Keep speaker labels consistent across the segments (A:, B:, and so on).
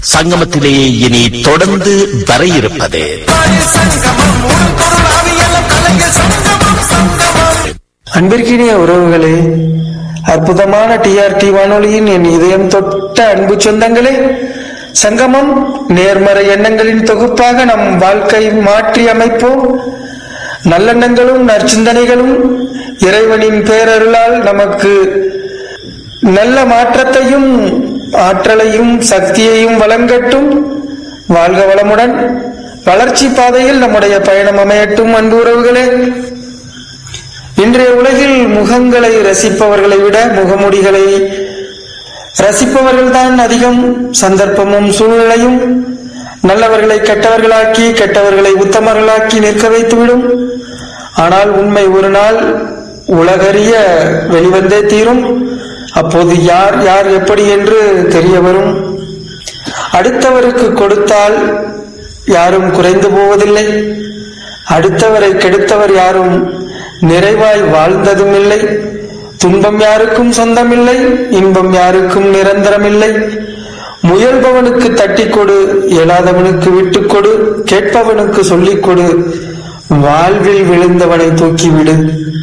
A: சங்கமத்திலே இனி தொடர்ந்து வர இருப்பது
B: அன்பிற்கினிய உறவுகளே அற்புதமான டிஆர்டி வானொலியின் என் இதயம் தொட்ட அன்பு சொந்தங்களே சங்கமம் நேர்மறை எண்ணங்களின் தொகுப்பாக நம் வாழ்க்கை மாற்றி அமைப்போம் நல்லெண்ணங்களும் நற்சிந்தனைகளும் இறைவனின் பேரருளால் நமக்கு நல்ல மாற்றத்தையும் ஆற்றலையும் சக்தியையும் வழங்கட்டும் வாழ்க வளமுடன் வளர்ச்சி பாதையில் நம்முடைய பயணம் அமையட்டும் அன்பு உறவுகளே இன்றைய உலகில் முகங்களை ரசிப்பவர்களை விட முகமுடிகளை ரசிப்பவர்கள்தான் அதிகம் சந்தர்ப்பமும் சூழ்நிலையும் நல்லவர்களை கெட்டவர்களாக்கி கெட்டவர்களை உத்தமர்களாக்கி நிற்க வைத்துவிடும் ஆனால் உண்மை ஒரு நாள் உலகறிய வெளிவந்தே தீரும் அப்போது யார் யார் எப்படி என்று தெரிய வரும் அடுத்தவருக்கு கொடுத்தால் யாரும் குறைந்து போவதில்லை அடுத்தவரை கெடுத்தவர் யாரும் நிறைவாய் வாழ்ந்ததும் இல்லை துன்பம் யாருக்கும் சொந்தமில்லை இன்பம் யாருக்கும் நிரந்தரமில்லை முயல்பவனுக்கு தட்டி கொடு இயலாதவனுக்கு விட்டுக் கொடு கேட்பவனுக்கு சொல்லிக் கொடு வாழ்வில் விழுந்தவனை தூக்கிவிடு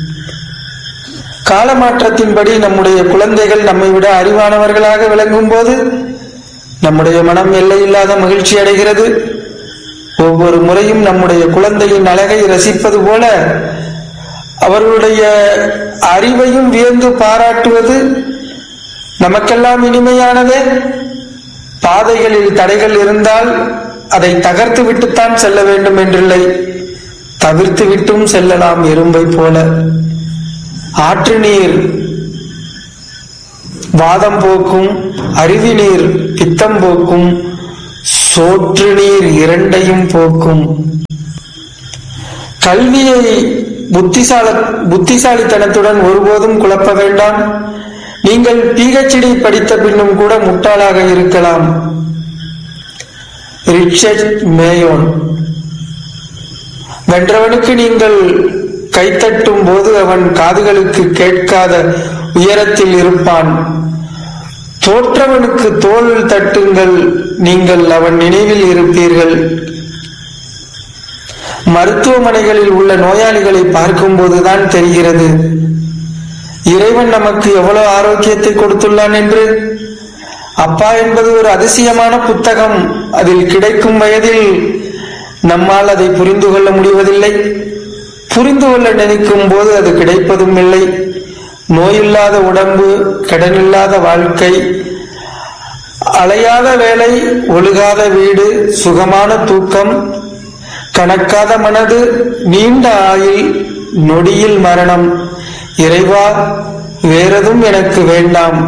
B: காலமாற்றத்தின்படி நம்முடைய குழந்தைகள் நம்மை விட அறிவானவர்களாக விளங்கும் போது நம்முடைய மனம் எல்லையில்லாத மகிழ்ச்சி அடைகிறது ஒவ்வொரு முறையும் நம்முடைய குழந்தையின் அழகை ரசிப்பது போல அவர்களுடைய அறிவையும் வியந்து பாராட்டுவது நமக்கெல்லாம் இனிமையானதே பாதைகளில் தடைகள் இருந்தால் அதை தகர்த்து விட்டுத்தான் செல்ல வேண்டும் என்றில்லை தவிர்த்து விட்டும் செல்லலாம் எறும்பை போல ஆற்று நீர் வாதம் போக்கும் அருவி நீர் பித்தம் போக்கும் சோற்று நீர் இரண்டையும் போக்கும் கல்வியை புத்திசால புத்திசாலித்தனத்துடன் ஒருபோதும் குழப்ப வேண்டாம் நீங்கள் பிஹெச்டி படித்த பின்னும் கூட முட்டாளாக இருக்கலாம் ரிச்சர்ட் மேயோன் வென்றவனுக்கு நீங்கள் கைத்தட்டும் போது அவன் காதுகளுக்கு கேட்காத உயரத்தில் இருப்பான் தோற்றவனுக்கு தோல் தட்டுங்கள் நீங்கள் அவன் நினைவில் இருப்பீர்கள் மருத்துவமனைகளில் உள்ள நோயாளிகளை பார்க்கும் போதுதான் தெரிகிறது இறைவன் நமக்கு எவ்வளவு ஆரோக்கியத்தை கொடுத்துள்ளான் என்று அப்பா என்பது ஒரு அதிசயமான புத்தகம் அதில் கிடைக்கும் வயதில் நம்மால் அதை புரிந்து கொள்ள முடிவதில்லை புரிந்து கொள்ள நினைக்கும் போது அது கிடைப்பதும் இல்லை நோயில்லாத உடம்பு கடனில்லாத வாழ்க்கை அலையாத வேலை ஒழுகாத வீடு சுகமான தூக்கம் கணக்காத மனது நீண்ட ஆயுள் நொடியில் மரணம் இறைவா வேறெதும் எனக்கு வேண்டாம்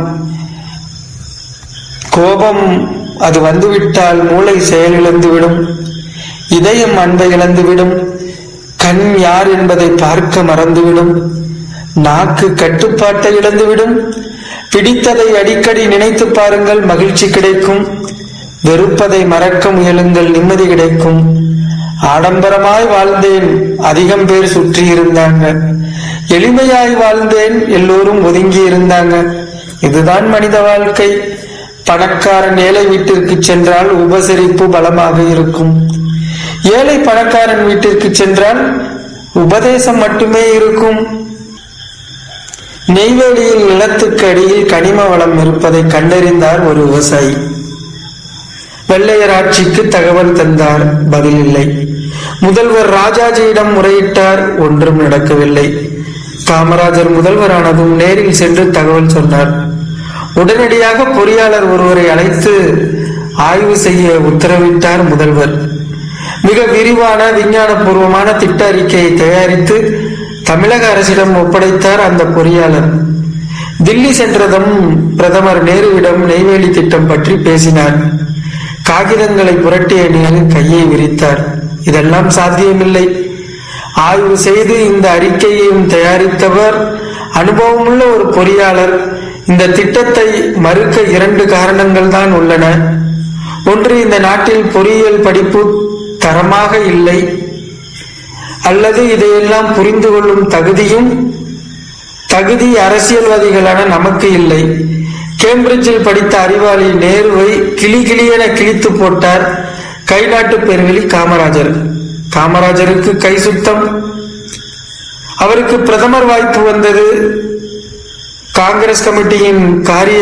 B: கோபம் அது வந்துவிட்டால் மூளை செயலிழந்துவிடும் இதயம் அன்பை இழந்துவிடும் கண் யார் என்பதை பார்க்க மறந்துவிடும் நாக்கு கட்டுப்பாட்டை இழந்துவிடும் பிடித்ததை அடிக்கடி நினைத்து பாருங்கள் மகிழ்ச்சி கிடைக்கும் வெறுப்பதை மறக்க முயலுங்கள் நிம்மதி கிடைக்கும் ஆடம்பரமாய் வாழ்ந்தேன் அதிகம் பேர் சுற்றி இருந்தாங்க எளிமையாய் வாழ்ந்தேன் எல்லோரும் ஒதுங்கி இருந்தாங்க இதுதான் மனித வாழ்க்கை பணக்காரன் ஏழை வீட்டிற்கு சென்றால் உபசரிப்பு பலமாக இருக்கும் ஏழை பணக்காரன் வீட்டிற்கு சென்றால் உபதேசம் மட்டுமே இருக்கும் நெய்வேலியில் நிலத்துக்கு அடியில் கனிம வளம் இருப்பதை கண்டறிந்தார் ஒரு விவசாயி வெள்ளையர் ஆட்சிக்கு தகவல் தந்தார் பதில் இல்லை முதல்வர் ராஜாஜியிடம் முறையிட்டார் ஒன்றும் நடக்கவில்லை காமராஜர் முதல்வரானதும் நேரில் சென்று தகவல் சொன்னார் உடனடியாக பொறியாளர் ஒருவரை அழைத்து ஆய்வு செய்ய உத்தரவிட்டார் முதல்வர் மிக விரிவான விஞ்ஞானபூர்வமான திட்ட அறிக்கையை தயாரித்து தமிழக அரசிடம் ஒப்படைத்தார் அந்த பொறியாளர் தில்லி சென்றதும் பிரதமர் நேருவிடம் நெய்வேலி திட்டம் பற்றி பேசினார் காகிதங்களை புரட்டிய நேரு கையை விரித்தார் இதெல்லாம் சாத்தியமில்லை ஆய்வு செய்து இந்த அறிக்கையையும் தயாரித்தவர் அனுபவமுள்ள ஒரு பொறியாளர் இந்த திட்டத்தை மறுக்க இரண்டு காரணங்கள் தான் உள்ளன ஒன்று இந்த நாட்டில் பொறியியல் படிப்பு தரமாக இல்லை அல்லது இதையெல்லாம் புரிந்து கொள்ளும் தகுதியும் தகுதி அரசியல்வாதிகளான நமக்கு இல்லை கேம்பிரிட்ஜில் படித்த அறிவாளி நேருவை கிளி கிளியென கிழித்து போட்டார் கை நாட்டு பெருவெளி காமராஜர் காமராஜருக்கு கை சுத்தம் அவருக்கு பிரதமர் வாய்ப்பு வந்தது காங்கிரஸ் கமிட்டியின் காரிய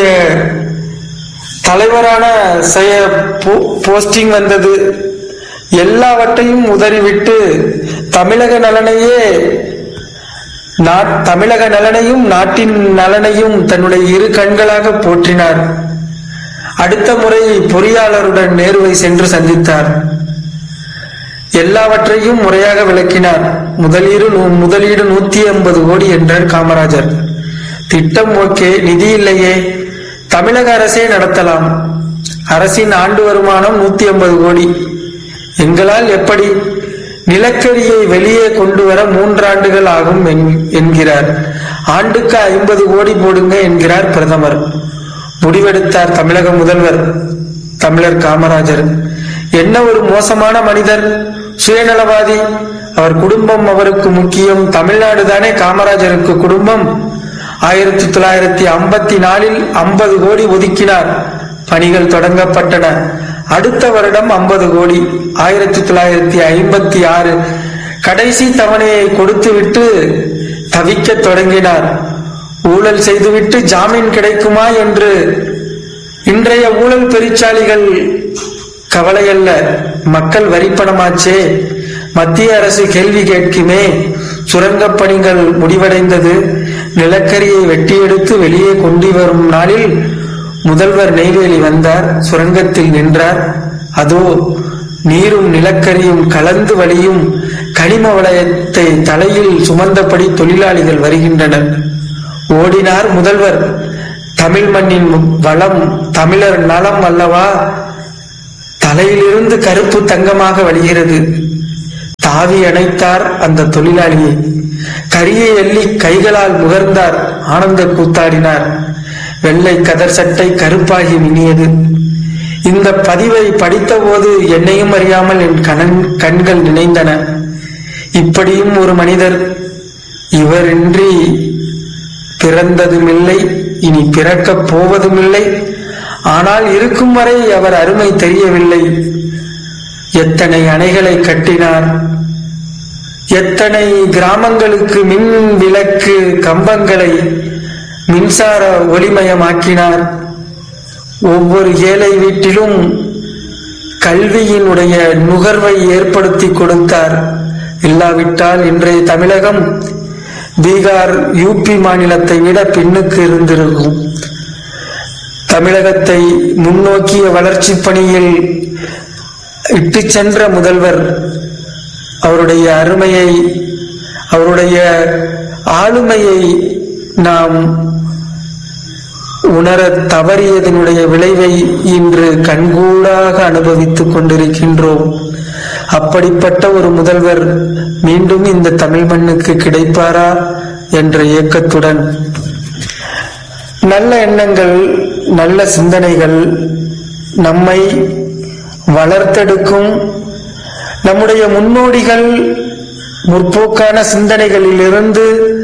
B: தலைவரான செய்ய போஸ்டிங் வந்தது எல்லாவற்றையும் உதறிவிட்டு தமிழக நலனையே நாட் தமிழக நலனையும் நாட்டின் நலனையும் தன்னுடைய இரு கண்களாக போற்றினார் அடுத்த முறை பொறியாளருடன் நேருவை சென்று சந்தித்தார் எல்லாவற்றையும் முறையாக விளக்கினார் முதலீடு நூ- முதலீடு நூத்தி ஐம்பது கோடி என்றார் காமராஜர் திட்டம் ஓகே நிதி இல்லையே தமிழக அரசே நடத்தலாம் அரசின் ஆண்டு வருமானம் நூத்தி ஐம்பது கோடி எங்களால் எப்படி நிலக்கரியை வெளியே கொண்டு வர மூன்றாண்டுகள் ஆகும் என்- என்கிறார் ஆண்டுக்கு ஐம்பது கோடி போடுங்க என்கிறார் பிரதமர் முடிவெடுத்தார் தமிழக முதல்வர் தமிழர் காமராஜர் என்ன ஒரு மோசமான மனிதர் சுயநலவாதி அவர் குடும்பம் அவருக்கு முக்கியம் தமிழ்நாடு தானே காமராஜருக்கு குடும்பம் ஆயிரத்தி தொள்ளாயிரத்தி ஐம்பத்தி நாலில் ஐம்பது கோடி ஒதுக்கினார் பணிகள் தொடங்கப்பட்டன அடுத்த வருடம் ஐம்பது கோடி ஆயிரத்தி தொள்ளாயிரத்தி ஐம்பத்தி ஆறு கடைசி தவணையை கொடுத்துவிட்டு தவிக்கத் தொடங்கினார் ஊழல் செய்துவிட்டு ஜாமீன் கிடைக்குமா என்று இன்றைய ஊழல் பெருச்சாளிகள் கவலையல்ல மக்கள் வரிப்பணமாச்சே மத்திய அரசு கேள்வி கேட்குமே சுரங்கப் பணிகள் முடிவடைந்தது நிலக்கரியை வெட்டி எடுத்து வெளியே கொண்டு வரும் நாளில் முதல்வர் நெய்வேலி வந்தார் சுரங்கத்தில் நின்றார் அதோ நீரும் நிலக்கரியும் கலந்து வழியும் கனிம வளையத்தை தலையில் சுமந்தபடி தொழிலாளிகள் வருகின்றனர் ஓடினார் முதல்வர் தமிழ் மண்ணின் வளம் தமிழர் நலம் அல்லவா தலையிலிருந்து கருப்பு தங்கமாக வழிகிறது தாவி அணைத்தார் அந்த தொழிலாளியை கரியை எள்ளி கைகளால் முகர்ந்தார் ஆனந்த கூத்தாடினார் வெள்ளை கதர் சட்டை கருப்பாகி மினியது இந்த பதிவை படித்தபோது என்னையும் அறியாமல் என் கணன் கண்கள் நினைந்தன இப்படியும் ஒரு மனிதர் இவரின்றி பிறந்ததுமில்லை இனி பிறக்கப் போவதுமில்லை ஆனால் இருக்கும் வரை அவர் அருமை தெரியவில்லை எத்தனை அணைகளை கட்டினார் எத்தனை கிராமங்களுக்கு மின் விளக்கு கம்பங்களை மின்சார ஒளிமயமாக்கினார் ஒவ்வொரு ஏழை வீட்டிலும் கல்வியினுடைய நுகர்வை ஏற்படுத்தி கொடுத்தார் இல்லாவிட்டால் இன்றைய தமிழகம் பீகார் யூபி மாநிலத்தை விட பின்னுக்கு இருந்திருக்கும் தமிழகத்தை முன்னோக்கிய வளர்ச்சி பணியில் இட்டு சென்ற முதல்வர் அவருடைய அருமையை அவருடைய ஆளுமையை நாம் உணர தவறியதனுடைய விளைவை இன்று கண்கூடாக அனுபவித்துக் கொண்டிருக்கின்றோம் அப்படிப்பட்ட ஒரு முதல்வர் மீண்டும் இந்த தமிழ் மண்ணுக்கு கிடைப்பாரா என்ற ஏக்கத்துடன் நல்ல எண்ணங்கள் நல்ல சிந்தனைகள் நம்மை வளர்த்தெடுக்கும் நம்முடைய முன்னோடிகள் முற்போக்கான சிந்தனைகளிலிருந்து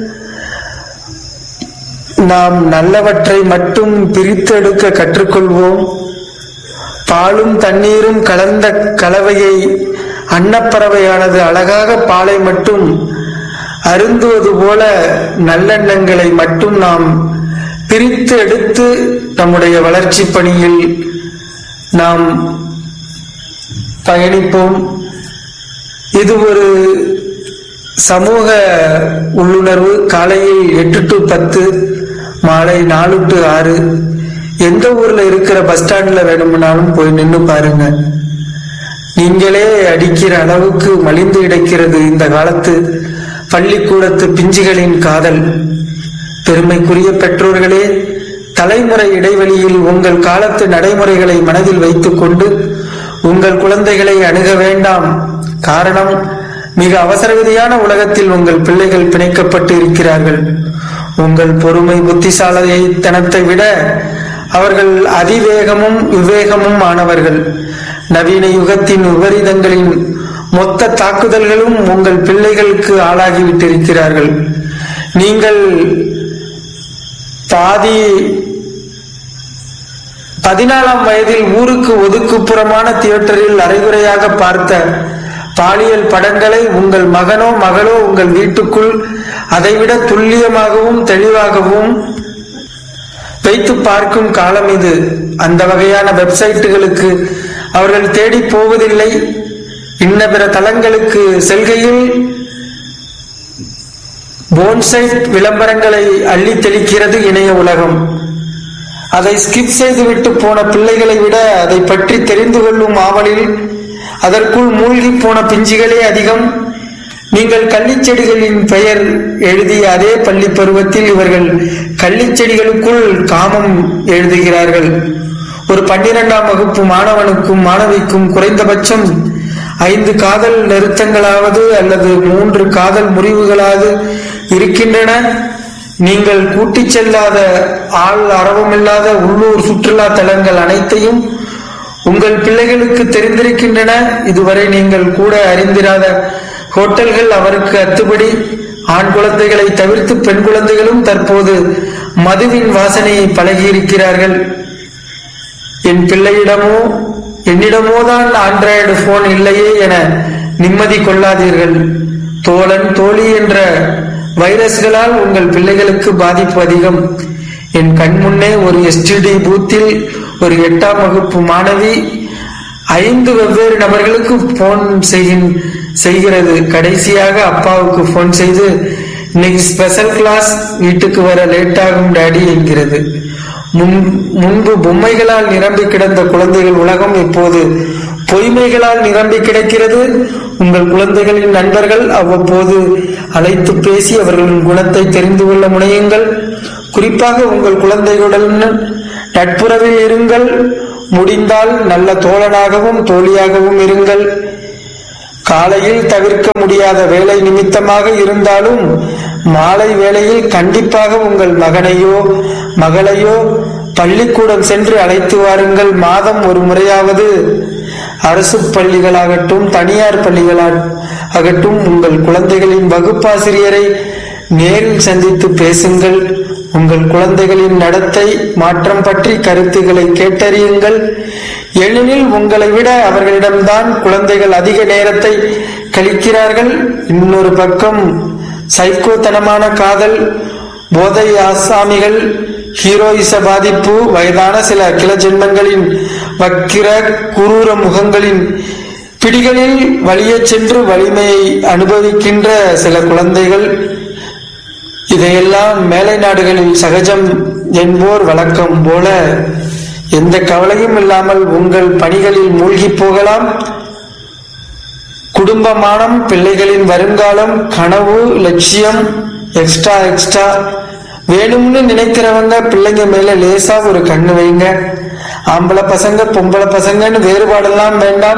B: நாம் நல்லவற்றை மட்டும் பிரித்தெடுக்க கற்றுக்கொள்வோம் பாலும் தண்ணீரும் கலந்த கலவையை அன்னப்பறவையானது அழகாக பாலை மட்டும் அருந்துவது போல நல்லெண்ணங்களை மட்டும் நாம் பிரித்து எடுத்து நம்முடைய வளர்ச்சி பணியில் நாம் பயணிப்போம் இது ஒரு சமூக உள்ளுணர்வு காலையில் எட்டு டு பத்து மாலை நாலு டு ஆறு எந்த ஊர்ல இருக்கிற பஸ் ஸ்டாண்ட்ல வேணும்னாலும் போய் நின்று பாருங்க நீங்களே அடிக்கிற அளவுக்கு மலிந்து கிடக்கிறது இந்த காலத்து பள்ளிக்கூடத்து பிஞ்சுகளின் காதல் பெருமைக்குரிய பெற்றோர்களே தலைமுறை இடைவெளியில் உங்கள் காலத்து நடைமுறைகளை மனதில் வைத்துக்கொண்டு உங்கள் குழந்தைகளை அணுக வேண்டாம் காரணம் மிக அவசரகதியான உலகத்தில் உங்கள் பிள்ளைகள் பிணைக்கப்பட்டு இருக்கிறார்கள் உங்கள் பொறுமை புத்திசாலித்தனத்தை விட அவர்கள் அதிவேகமும் விவேகமும் ஆனவர்கள் நவீன யுகத்தின் விபரீதங்களின் மொத்த தாக்குதல்களும் உங்கள் பிள்ளைகளுக்கு ஆளாகிவிட்டிருக்கிறார்கள் நீங்கள் பாதி பதினாலாம் வயதில் ஊருக்கு ஒதுக்குப்புறமான தியேட்டரில் அரைகுறையாக பார்த்த பாலியல் படங்களை உங்கள் மகனோ மகளோ உங்கள் வீட்டுக்குள் அதைவிட துல்லியமாகவும் தெளிவாகவும் வைத்து பார்க்கும் காலம் இது அந்த வகையான வெப்சைட்டுகளுக்கு அவர்கள் தேடி போவதில்லை இன்ன பிற தளங்களுக்கு செல்கையில் போன்சைட் விளம்பரங்களை அள்ளி தெளிக்கிறது இணைய உலகம் அதை ஸ்கிப் செய்துவிட்டு போன பிள்ளைகளை விட அதை பற்றி தெரிந்து கொள்ளும் ஆவலில் அதற்குள் மூழ்கி போன பிஞ்சுகளே அதிகம் நீங்கள் கள்ளிச்செடிகளின் பெயர் எழுதிய அதே பள்ளி பருவத்தில் இவர்கள் கள்ளிச்செடிகளுக்குள் காமம் எழுதுகிறார்கள் ஒரு பன்னிரெண்டாம் வகுப்பு மாணவனுக்கும் மாணவிக்கும் குறைந்தபட்சம் ஐந்து காதல் நிறுத்தங்களாவது அல்லது மூன்று காதல் முறிவுகளாவது இருக்கின்றன நீங்கள் கூட்டிச் செல்லாத ஆள் அரவமில்லாத உள்ளூர் சுற்றுலா தலங்கள் அனைத்தையும் உங்கள் பிள்ளைகளுக்கு தெரிந்திருக்கின்றன இதுவரை நீங்கள் கூட அறிந்திராத ஹோட்டல்கள் அவருக்கு அத்துபடி ஆண் குழந்தைகளை தவிர்த்து பெண் குழந்தைகளும் தற்போது மதுவின் வாசனையை பழகியிருக்கிறார்கள் என் பிள்ளையிடமோ என்னிடமோ தான் ஆண்ட்ராய்டு போன் இல்லையே என நிம்மதி கொள்ளாதீர்கள் தோழன் தோழி என்ற வைரஸ்களால் உங்கள் பிள்ளைகளுக்கு பாதிப்பு அதிகம் என் கண் முன்னே ஒரு எஸ்டிடி பூத்தில் ஒரு எட்டாம் வகுப்பு மாணவி ஐந்து வெவ்வேறு நபர்களுக்கு போன் செய்கிறது கடைசியாக அப்பாவுக்கு போன் செய்து இன்னைக்கு ஸ்பெஷல் கிளாஸ் வீட்டுக்கு வர லேட் ஆகும் டாடி என்கிறது முன் முன்பு பொம்மைகளால் நிரம்பி கிடந்த குழந்தைகள் உலகம் இப்போது பொய்மைகளால் நிரம்பி கிடக்கிறது உங்கள் குழந்தைகளின் நண்பர்கள் அவ்வப்போது அழைத்து பேசி அவர்களின் குணத்தை தெரிந்து கொள்ள முனையுங்கள் குறிப்பாக உங்கள் குழந்தைகளுடன் நட்புறவில் இருங்கள் முடிந்தால் நல்ல தோழனாகவும் தோழியாகவும் இருங்கள் காலையில் தவிர்க்க முடியாத வேலை நிமித்தமாக இருந்தாலும் மாலை வேளையில் கண்டிப்பாக உங்கள் மகனையோ மகளையோ பள்ளிக்கூடம் சென்று அழைத்து வாருங்கள் மாதம் ஒரு முறையாவது அரசு பள்ளிகளாகட்டும் தனியார் பள்ளிகளாகட்டும் உங்கள் குழந்தைகளின் வகுப்பாசிரியரை நேரில் சந்தித்து பேசுங்கள் உங்கள் குழந்தைகளின் நடத்தை மாற்றம் பற்றி கருத்துக்களை கேட்டறியுங்கள் ஏனெனில் உங்களை விட அவர்களிடம்தான் குழந்தைகள் அதிக நேரத்தை கழிக்கிறார்கள் இன்னொரு பக்கம் சைக்கோத்தனமான காதல் போதை ஆசாமிகள் ஹீரோயிச பாதிப்பு வயதான சில கிளஜென்மங்களின் வக்கிர குரூர முகங்களின் பிடிகளில் வழியச் சென்று வலிமையை அனுபவிக்கின்ற சில குழந்தைகள் இதையெல்லாம் மேலை நாடுகளில் சகஜம் என்போர் வழக்கம் போல எந்த கவலையும் இல்லாமல் உங்கள் பணிகளில் மூழ்கி போகலாம் குடும்பமானம் பிள்ளைகளின் வருங்காலம் கனவு லட்சியம் எக்ஸ்ட்ரா எக்ஸ்ட்ரா வேணும்னு நினைக்கிறவங்க பிள்ளைங்க மேல லேசா ஒரு கண்ணு வைங்க ஆம்பளை பசங்க பொம்பளை பசங்கன்னு வேறுபாடெல்லாம் வேண்டாம்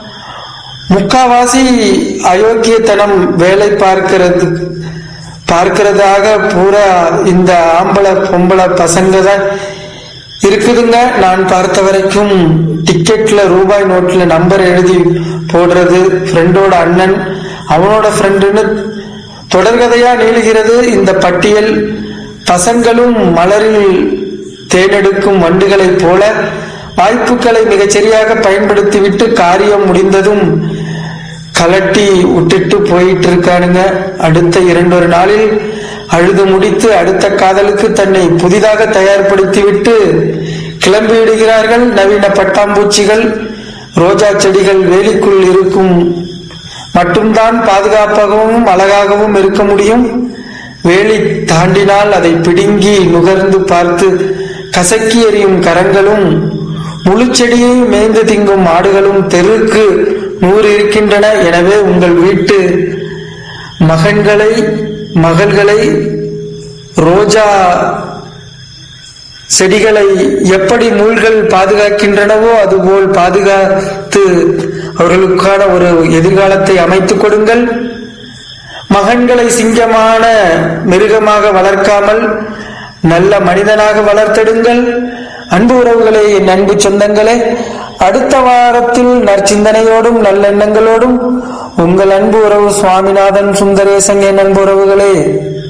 B: முக்காவாசி அயோக்கியத்தனம் வேலை பார்க்கிறது பார்க்கிறதாக பூரா இந்த ஆம்பளை பொம்பளை பசங்க தான் இருக்குதுங்க நான் பார்த்த வரைக்கும் டிக்கெட்ல ரூபாய் நோட்ல நம்பர் எழுதி போடுறது ஃப்ரெண்டோட அண்ணன் அவனோட ஃப்ரெண்டுன்னு தொடர்கதையா நீளுகிறது இந்த பட்டியல் பசங்களும் மலரில் தேனெடுக்கும் வண்டுகளைப் போல வாய்ப்புகளை மிகச் சரியாக பயன்படுத்திவிட்டு காரியம் முடிந்ததும் கலட்டி விட்டுட்டு போயிட்டு இருக்கானுங்க அடுத்த இரண்டொரு நாளில் அழுது முடித்து அடுத்த காதலுக்கு தன்னை புதிதாக தயார்படுத்திவிட்டு கிளம்பி விடுகிறார்கள் நவீன பட்டாம்பூச்சிகள் ரோஜா செடிகள் வேலிக்குள் இருக்கும் மட்டும்தான் பாதுகாப்பாகவும் அழகாகவும் இருக்க முடியும் வேலி தாண்டினால் அதை பிடுங்கி நுகர்ந்து பார்த்து கசக்கி எறியும் கரங்களும் முழு செடியை மேய்ந்து திங்கும் ஆடுகளும் தெருக்கு நூறு இருக்கின்றன எனவே உங்கள் வீட்டு மகன்களை மகள்களை ரோஜா செடிகளை எப்படி நூல்கள் பாதுகாக்கின்றனவோ அதுபோல் பாதுகாத்து அவர்களுக்கான ஒரு எதிர்காலத்தை அமைத்துக் கொடுங்கள் மகன்களை சிங்கமான மிருகமாக வளர்க்காமல் நல்ல மனிதனாக வளர்த்தெடுங்கள் அன்பு உறவுகளே என் அன்பு சொந்தங்களே அடுத்த வாரத்தில் நற்சிந்தனையோடும் நல்லெண்ணங்களோடும் உங்கள் அன்பு உறவு சுவாமிநாதன் சுந்தரேசன் என் அன்பு உறவுகளே